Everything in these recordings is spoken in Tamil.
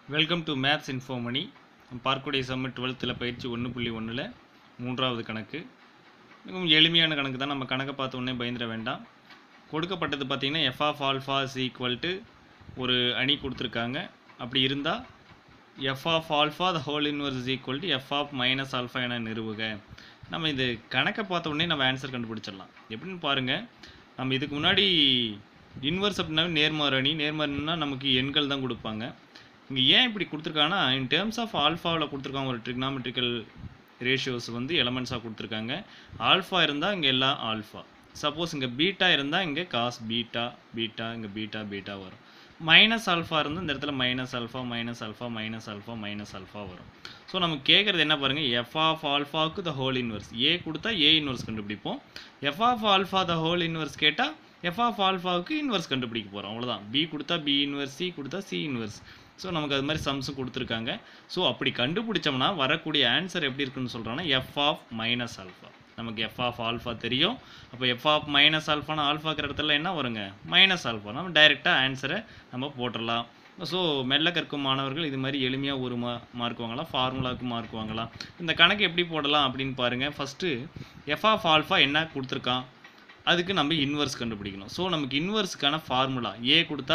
வெல்கம் டு மேத்ஸ் இன்ஃபோமணி பார்க்கக்கூடிய சம்மு டுவெல்த்தில் பயிற்சி ஒன்று புள்ளி ஒன்றில் மூன்றாவது கணக்கு மிகவும் எளிமையான கணக்கு தான் நம்ம கணக்கை பார்த்த உடனே பயந்துட வேண்டாம் கொடுக்கப்பட்டது பார்த்தீங்கன்னா F of alpha is equal to ஒரு அணி கொடுத்துருக்காங்க அப்படி இருந்தால் F of alpha the whole inverse is equal to F of minus alpha என நிறுவுக நம்ம இது கணக்கை பார்த்த உடனே நம்ம ஆன்சர் கண்டுபிடிச்சிடலாம் எப்படின்னு பாருங்கள் நம்ம இதுக்கு முன்னாடி இன்வர்ஸ் அப்படின்னாவே நேர்மாறு அணி நேர்மாறுனா நமக்கு எண்கள் தான் கொடுப்பாங்க இங்கே ஏன் இப்படி கொடுத்துருக்காங்கன்னா இன் டேர்ம்ஸ் ஆஃப் ஆல்ஃபாவில் கொடுத்துருக்காங்க ஒரு ட்ரிக்னாமெட்ரிக்கல் ரேஷியோஸ் வந்து எலமெண்ட்ஸாக கொடுத்துருக்காங்க ஆல்ஃபா இருந்தால் இங்கே எல்லாம் ஆல்ஃபா சப்போஸ் இங்கே பீட்டா இருந்தால் இங்கே காஸ் பீட்டா பீட்டா இங்கே பீட்டா பீட்டா வரும் மைனஸ் ஆல்ஃபா இருந்தால் இந்த இடத்துல minus alpha minus alpha minus alpha minus alpha வரும் ஸோ நமக்கு கேட்குறது என்ன பாருங்கள் எஃப் ஆஃப் ஆல்ஃபாவுக்கு த ஹோல் இன்வர்ஸ் ஏ கொடுத்தா ஏ இன்வர்ஸ் கண்டுபிடிப்போம் F of alpha the whole inverse கேட்டால் எஃப் ஆஃப் ஆல்ஃபாவுக்கு இன்வர்ஸ் கண்டுபிடிக்க போகிறோம் அவ்வளோதான் பி கொடுத்தா பி இன்வர்ஸ் சி கொடுத்தா சி இன்வர்ஸ் ஸோ நமக்கு அது மாதிரி சம்ஸும் கொடுத்துருக்காங்க ஸோ அப்படி கண்டுபிடிச்சோம்னா வரக்கூடிய ஆன்சர் எப்படி இருக்குன்னு சொல்கிறோன்னா எஃப் ஆஃப் மைனஸ் ஆல்ஃபா நமக்கு எஃப் ஆஃப் ஆல்ஃபா தெரியும் அப்போ எஃப் ஆஃப் மைனஸ் ஆல்ஃபானா ஆல்ஃபாக்கிற இடத்துல என்ன வருங்க மைனஸ் ஆல்ஃபா நம்ம டைரெக்டாக ஆன்சரை நம்ம போட்டுடலாம் ஸோ மெல்ல கற்கும் மாணவர்கள் இது மாதிரி எளிமையாக ஒரு மா மார்க் வாங்கலாம் ஃபார்முலாவுக்கு மார்க் வாங்கலாம் இந்த கணக்கு எப்படி போடலாம் அப்படின்னு பாருங்கள் ஃபஸ்ட்டு எஃப் ஆஃப் ஆல்ஃபா என்ன கொடுத்துருக்கான் அதுக்கு நம்ம இன்வர்ஸ் கண்டுபிடிக்கணும் ஸோ நமக்கு இன்வர்ஸுக்கான ஃபார்முலா ஏ கொடுத்தா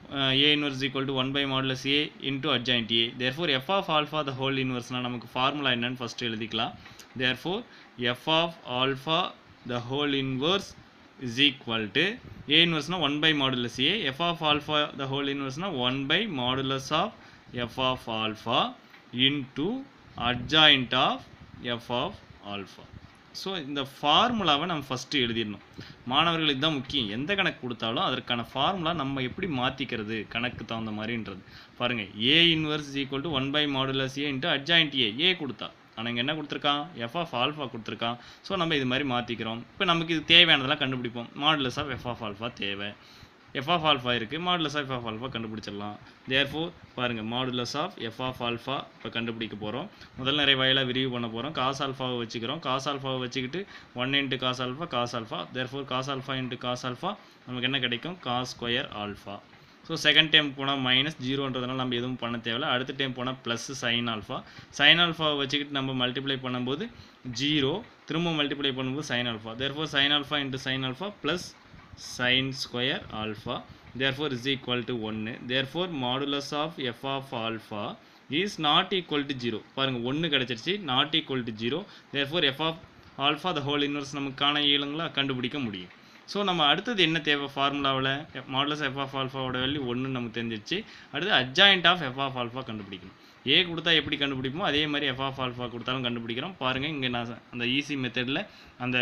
A inverse equal to one by modulus A into adjoint A therefore F of alpha the whole இன்வர்ஸ்னால் நமக்கு ஃபார்முலா என்னன்னு ஃபஸ்ட்டு எழுதிக்கலாம் therefore F of alpha the whole inverse is equal to A இன்வர்ஸ்னால் one by modulus A F of alpha the whole இன்வர்ஸ்னால் one by modulus of F of alpha into adjoint of F of alpha so இந்த ஃபார்முலாவை நம்ம ஃபஸ்ட்டு எழுதிடணும் மாணவர்களுக்கு தான் முக்கியம் எந்த கணக்கு கொடுத்தாலும் அதற்கான ஃபார்முலா நம்ம எப்படி மாற்றிக்கிறது கணக்கு தகுந்த மாதிரின்றது பாருங்கள் A inverse equal to one by modulus A into adjoint A A கொடுத்தா ஆனால் இங்கே என்ன கொடுத்துருக்கான் எஃப் ஆஃப் ஆல்ஃபா கொடுத்துருக்கான் ஸோ நம்ம இது மாதிரி மாற்றிக்கிறோம் இப்போ நமக்கு இது தேவையானதெல்லாம் கண்டுபிடிப்போம் modulus of F of alpha தேவை எஃப் ஆஃப் ஆல்ஃபா இருக்குது மாடுலஸ் ஆஃப் எஃப் ஆல்ஃபா கண்டுபிடிச்சிடலாம் தேர்ஃபோர் பாருங்கள் modulus of F of alpha இப்போ கண்டுபிடிக்க போகிறோம் முதல் நிறைய வயலாக விரிவு பண்ண போகிறோம் காஸ் ஆல்ஃபாவை வச்சுக்கிறோம் காஸ் ஆல்ஃபாவை வச்சுக்கிட்டு one into cos alpha cos alpha therefore cos alpha into cos alpha நமக்கு என்ன கிடைக்கும் cos square alpha so second time போனால் மைனஸ் ஜீரோன்றதுனால நம்ம எதுவும் பண்ண தேவையில்ல அடுத்த டைம் போனால் ப்ளஸ் சைன் ஆல்ஃபா சைன் ஆல்ஃபாவை வச்சுக்கிட்டு நம்ம மல்டிப்ளை பண்ணும்போது ஜீரோ திரும்ப மல்டிப்ளை பண்ணும்போது sine alpha therefore sine alpha into sine alpha plus sin square alpha therefore is equal to 1 therefore modulus of f of alpha is not equal to 0 பாருங்க 1 கிடைச்சிருச்சு not equal to 0 therefore f of alpha the whole inverse நமக்கு காண இயலுங்களா கண்டுபிடிக்க முடியும் ஸோ நம்ம அடுத்தது என்ன தேவை ஃபார்முலாவில் மாடலஸ் எஃப் ஆஃப் ஆல்ஃபாவோட வேல்யூ ஒன்று நமக்கு தெரிஞ்சிருச்சு அடுத்து adjoint of F of alpha கண்டுபிடிக்கணும் ஏ கொடுத்தா எப்படி கண்டுபிடிப்போமோ அதே மாதிரி எஃப் ஆஃப் ஆல்ஃபா கொடுத்தாலும் கண்டுபிடிக்கிறோம் பாருங்கள் இங்கே நான் அந்த ஈஸி மெத்தடில் அந்த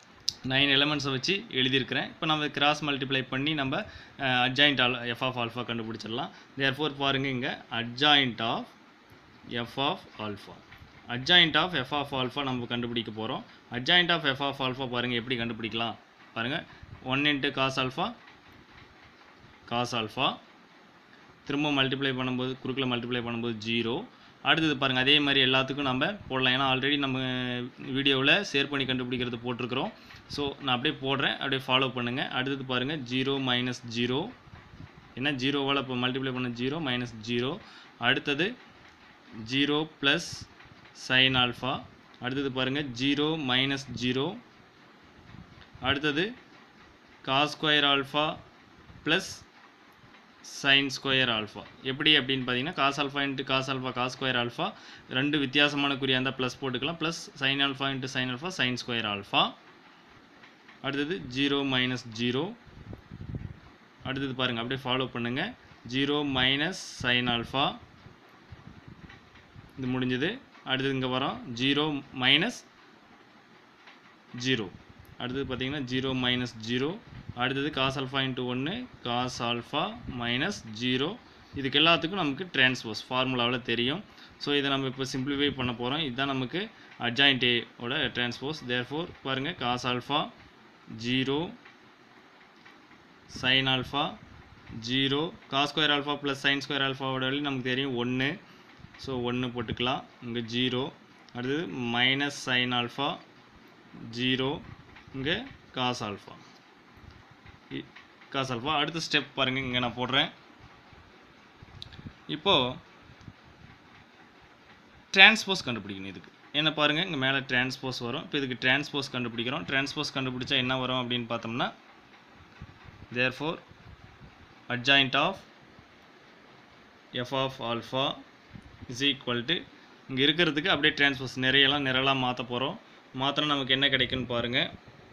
நைன் எலமெண்ட்ஸை வச்சு எழுதியிருக்கிறேன் இப்போ நம்ம கிராஸ் மல்டிப்ளை பண்ணி நம்ம adjoint all F of alpha கண்டுபிடிச்சிடலாம் தேர்ஃபோர் பாருங்கள் இங்கே adjoint of F of alpha adjoint of F of alpha நம்ம கண்டுபிடிக்க போகிறோம் adjoint of F of alpha பாருங்கள் எப்படி கண்டுபிடிக்கலாம் பாருங்கள் one into cos alpha cos alpha திரும்ப மல்டிப்ளை பண்ணும்போது குறுக்கில் மல்டிப்ளை பண்ணும்போது ஜீரோ அடுத்தது பாருங்கள் அதே மாதிரி எல்லாத்துக்கும் நம்ம போடலாம் ஏன்னா ஆல்ரெடி நம்ம வீடியோவில் ஷேர் பண்ணி கண்டுபிடிக்கிறது போட்டிருக்கிறோம் ஸோ நான் அப்படியே போடுறேன் அப்படியே ஃபாலோ பண்ணுங்கள் அடுத்தது பாருங்கள் ஜீரோ மைனஸ் ஜீரோ ஏன்னா ஜீரோவால் இப்போ மல்டிப்ளை பண்ண ஜீரோ மைனஸ் ஜீரோ அடுத்தது ஜீரோ ப்ளஸ் சைன் ஆல்ஃபா அடுத்தது பாருங்கள் ஜீரோ மைனஸ் ஜீரோ அடுத்தது cos square alpha plus sine square alpha எப்படி அப்படின்னு பார்த்தீங்கன்னா cos alpha into cos alpha cos square alpha ரெண்டு வித்தியாசமான குறியாக இருந்தால் ப்ளஸ் போட்டுக்கலாம் plus sine alpha into sine alpha sine square alpha அடுத்தது ஜீரோ மைனஸ் ஜீரோ அடுத்தது பாருங்கள் அப்படியே ஃபாலோ பண்ணுங்கள் ஜீரோ மைனஸ் சைன் ஆல்ஃபா இது முடிஞ்சது அடுத்தது இங்கே வரோம் ஜீரோ மைனஸ் ஜீரோ அடுத்தது பார்த்தீங்கன்னா ஜீரோ மைனஸ் ஜீரோ அடுத்தது காஸ் ஆல்ஃபா இன்ட்டு ஒன்று காஸ் ஆல்ஃபா மைனஸ் ஜீரோ இதுக்கு எல்லாத்துக்கும் நமக்கு டிரான்ஸ்போஸ் ஃபார்முலாவில் தெரியும் ஸோ இதை நம்ம இப்போ சிம்பிளிஃபை பண்ண போகிறோம் இதுதான் நமக்கு அட்ஜாயிண்ட் ஏவோட டிரான்ஸ்போஸ் தேர்ஃபோர் பாருங்கள் cos alpha zero sine alpha zero cos square alpha plus sine square ஆல்ஃபாவோட வேல்யூ நமக்கு தெரியும் ஒன்று ஸோ ஒன்று போட்டுக்கலாம் இங்கே ஜீரோ அடுத்தது மைனஸ் சைன் ஆல்ஃபா ஜீரோ இங்கே காஸ் ஆல்ஃபா காஸ் ஆல்ஃபா அடுத்த ஸ்டெப் பாருங்கள் இங்கே நான் போடுறேன் இப்போது டிரான்ஸ்போஸ் கண்டுபிடிக்கணும் இதுக்கு என்ன பாருங்கள் இங்கே மேலே டிரான்ஸ்போஸ் வரும் இப்போ இதுக்கு டிரான்ஸ்போஸ் கண்டுபிடிக்கிறோம் டிரான்ஸ்போஸ் கண்டுபிடிச்சா என்ன வரும் அப்படின்னு பார்த்தோம்னா therefore adjoint of F of alpha is equal to இங்கே இருக்கிறதுக்கு அப்படியே டிரான்ஸ்போஸ் நிறையெல்லாம் நிரலாக மாற்ற போகிறோம் மாற்றினா நமக்கு என்ன கிடைக்குன்னு பாருங்கள்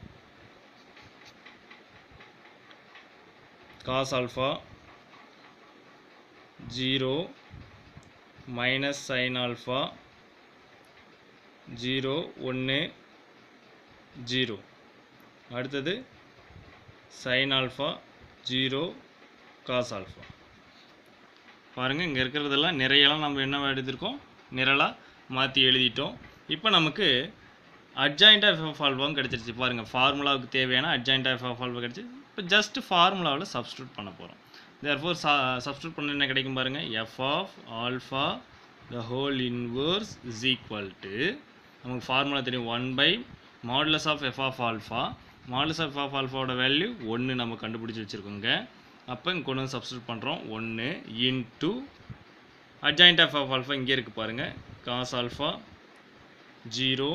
cos alpha zero minus sine alpha zero ஒன்று ஜீரோ அடுத்தது sine alpha zero cos alpha பாருங்கள் இங்கே இருக்கிறதெல்லாம் நிறையெல்லாம் நம்ம என்ன எடுத்திருக்கோம் நிரலாக மாற்றி எழுதிட்டோம் இப்போ நமக்கு அட்ஜாயிண்ட் ஆஃப் எஃப் ஆல்ஃபாவும் கிடச்சிருச்சு பாருங்கள் ஃபார்முலாவுக்கு தேவையான அட்ஜாயிண்ட் ஆஃப் எஃப் ஆல்ஃபா கிடச்சி இப்போ ஜஸ்ட் ஃபார்முலாவில் சப்ஸ்டியூட் பண்ண போகிறோம் தேர்ஃபோர் சப்ஸ்டியூட் பண்ண என்ன கிடைக்கும் பாருங்கள் F of alpha the whole inverse is equal to நமக்கு ஃபார்முலா தெரியும் one by modulus of F of alpha modulus of of ஆல்ஃபாவோட வேல்யூ ஒன்று நம்ம கண்டுபிடிச்சி வச்சுருக்கோங்க அப்போ இங்கே கொண்டு வந்து சப்ஸ்டியூட் பண்ணுறோம் ஒன்று into adjoint of of alpha இங்கே இருக்குது பாருங்கள் cos alpha zero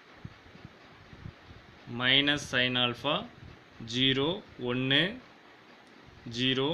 minus sine alpha zero ஒன்று zero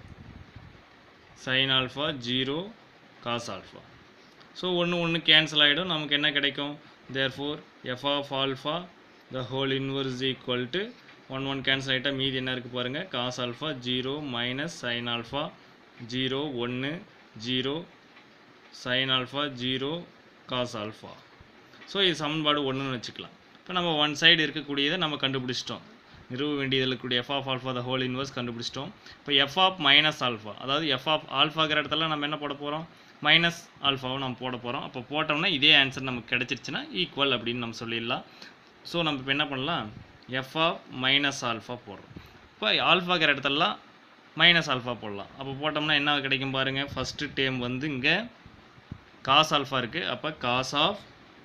sine alpha zero cos alpha so ஒன்று ஒன்று கேன்சல் ஆகிடும் நமக்கு என்ன கிடைக்கும் therefore F of alpha the whole inverse equal to one one cancel ஆகிட்டா மீதி என்ன இருக்குது பாருங்கள் cos alpha zero minus sine alpha zero ஒன்று zero sine alpha zero cos alpha so இது சமன்பாடு ஒன்றுன்னு வச்சுக்கலாம் இப்போ நம்ம ஒன் சைடு இருக்கக்கூடியதை நம்ம கண்டுபிடிச்சிட்டோம் நிறுவ வேண்டியதில் இருக்கக்கூடிய F of alpha the whole inverse கண்டுபிடிச்சிட்டோம் இப்போ எஃப் ஆஃப் மைனஸ் ஆல்ஃபா அதாவது எஃப் ஆஃப் ஆல்ஃபாங்கிற இடத்துல நம்ம என்ன போட போகிறோம் மைனஸ் ஆல்ஃபாவை நம்ம போட போகிறோம் அப்போ போட்டோம்னா இதே ஆன்சர் நமக்கு கிடச்சிருச்சுன்னா ஈக்குவல் அப்படின்னு நம்ம சொல்லிடலாம் ஸோ நம்ம இப்போ என்ன பண்ணலாம் எஃப் ஆஃப் மைனஸ் ஆல்ஃபா போடுறோம் இப்போ ஆல்ஃபாங்கிற இடத்துலலாம் மைனஸ் ஆல்ஃபா போடலாம் அப்போ போட்டோம்னா என்ன கிடைக்கும் பாருங்கள் ஃபஸ்ட்டு டேம் வந்து இங்கே காஸ் ஆல்ஃபா இருக்குது அப்போ காஸ் ஆஃப்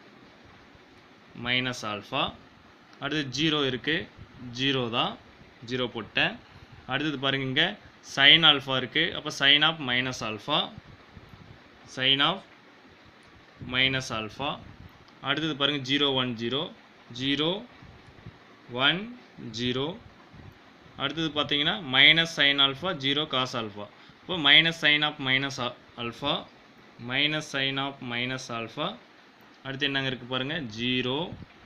மைனஸ் ஆல்ஃபா அடுத்து ஜீரோ இருக்குது ஜீரோ தான் ஜீரோ போட்டேன் அடுத்தது பாருங்க இங்கே சைன் ஆல்ஃபா இருக்குது அப்போ sine of minus alpha sine of minus alpha அடுத்தது பாருங்கள் zero one zero zero one zero அடுத்தது பார்த்தீங்கன்னா minus sine alpha zero cos alpha இப்போ minus sine of minus alpha minus sine of minus alpha அடுத்து என்னங்க இருக்குது பாருங்கள் zero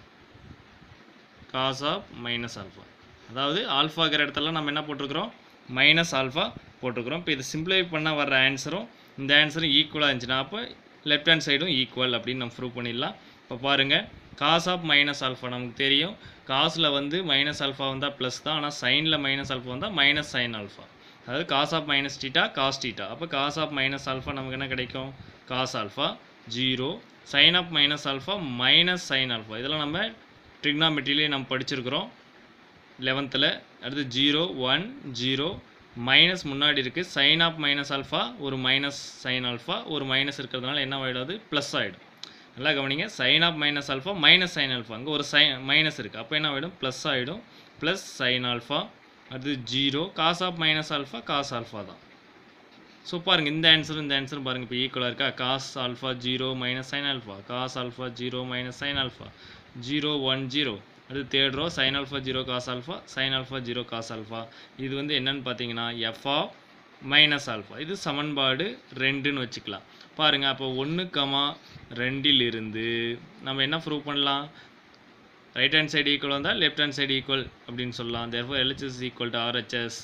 cos of minus alpha அதாவது ஆல்ஃபாங்கிற இடத்துல நம்ம என்ன போட்டிருக்கிறோம் மைனஸ் ஆல்ஃபா போட்டிருக்கிறோம் இப்போ இது சிம்பிளை பண்ண வர்ற ஆன்சரும் இந்த ஆன்சரும் ஈக்குவலாக இருந்துச்சுன்னா அப்போ லெஃப்ட் ஹேண்ட் சைடும் ஈக்குவல் அப்படின்னு நம்ம ப்ரூவ் பண்ணிடலாம் இப்போ பாருங்கள் காஸ் ஆஃப் மைனஸ் ஆல்ஃபா நமக்கு தெரியும் காசில் வந்து மைனஸ் ஆல்ஃபா வந்தால் ப்ளஸ் தான் ஆனால் சைனில் மைனஸ் ஆல்ஃபா வந்தால் மைனஸ் சைன் ஆல்ஃபா அதாவது cos of minus theta cos theta அப்போ காஸ் ஆஃப் மைனஸ் ஆல்ஃபா நமக்கு என்ன கிடைக்கும் cos alpha zero sine of minus alpha minus sine alpha இதெல்லாம் நம்ம ட்ரிக்னாமெட்ரியிலே நம்ம படிச்சிருக்கிறோம் லெவன்த்தில் அடுத்து ஜீரோ ஒன் ஜீரோ மைனஸ் முன்னாடி இருக்குது சைன் ஆஃப் மைனஸ் ஆல்ஃபா ஒரு மைனஸ் சைன் ஆல்ஃபா ஒரு மைனஸ் இருக்கிறதுனால என்ன ஆகிடும் அது ப்ளஸ் ஆகிடும் நல்லா கவனிங்க sine of minus alpha minus sine alpha அங்கே ஒரு சை மைனஸ் இருக்குது அப்போ என்ன ஆகிடும் ப்ளஸ் ஆகிடும் ப்ளஸ் சைன் ஆல்ஃபா அடுத்து zero cos of minus alpha cos alpha தான் ஸோ பாருங்கள் இந்த ஆன்சரும் இந்த ஆன்சரும் பாருங்கள் இப்போ ஈக்குவலாக இருக்கா cos alpha zero minus sine alpha cos alpha zero minus sine alpha zero one zero அடுத்து third row sine alpha zero cos alpha sine alpha zero cos alpha இது வந்து என்னன்னு பார்த்தீங்கன்னா எஃப் ஆஃப் மைனஸ் ஆல்ஃபா இது சமன்பாடு ரெண்டுன்னு வச்சுக்கலாம் பாருங்கள் அப்போ ஒன்று கமா ரெண்டிலிருந்து நம்ம என்ன ப்ரூவ் பண்ணலாம் ரைட் ஹேண்ட் சைடு ஈக்குவல் வந்தால் லெஃப்ட் ஹேண்ட் சைடு ஈக்குவல் அப்படின்னு சொல்லலாம் therefore LHS equal to RHS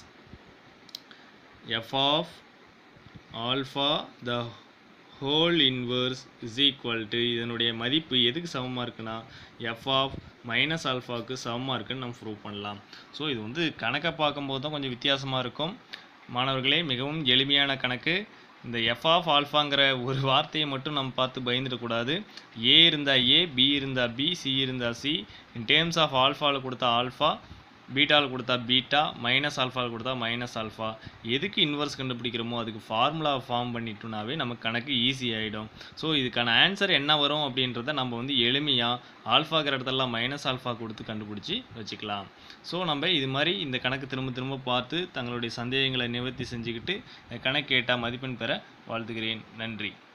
F of alpha the whole inverse is equal to இதனுடைய மதிப்பு எதுக்கு சமமாக இருக்குன்னா எஃப் ஆஃப் மைனஸ் ஆல்ஃபாவுக்கு சமமாக இருக்குன்னு நம்ம ப்ரூவ் பண்ணலாம் ஸோ இது வந்து கணக்கை பார்க்கும்போது தான் கொஞ்சம் வித்தியாசமாக இருக்கும் மாணவர்களே மிகவும் எளிமையான கணக்கு இந்த எஃப் ஆஃப் ஆல்ஃபாங்கிற ஒரு வார்த்தையை மட்டும் நம்ம பார்த்து பயந்துடக்கூடாது ஏ இருந்தால் ஏ பி இருந்தால் பி சி இருந்தால் சி இன் டேர்ம்ஸ் ஆஃப் ஆல்ஃபாவில் கொடுத்தா ஆல்ஃபா பீட்டாவில் கொடுத்தா பீட்டா மைனஸ் ஆல்ஃபாவில் கொடுத்தா மைனஸ் ஆல்ஃபா எதுக்கு இன்வர்ஸ் கண்டுபிடிக்கிறோமோ அதுக்கு ஃபார்முலா ஃபார்ம் பண்ணிட்டோம்னாவே நமக்கு கணக்கு ஈஸி ஆகிடும் ஸோ இதுக்கான ஆன்சர் என்ன வரும் அப்படின்றத நம்ம வந்து எளிமையாக ஆல்ஃபாங்கிற இடத்துலலாம் மைனஸ் ஆல்ஃபா கொடுத்து கண்டுபிடிச்சி வச்சுக்கலாம் ஸோ நம்ம இது மாதிரி இந்த கணக்கு திரும்ப திரும்ப பார்த்து தங்களுடைய சந்தேகங்களை நிவர்த்தி செஞ்சுக்கிட்டு கணக்கு கேட்டால் மதிப்பெண் பெற வாழ்த்துகிறேன் நன்றி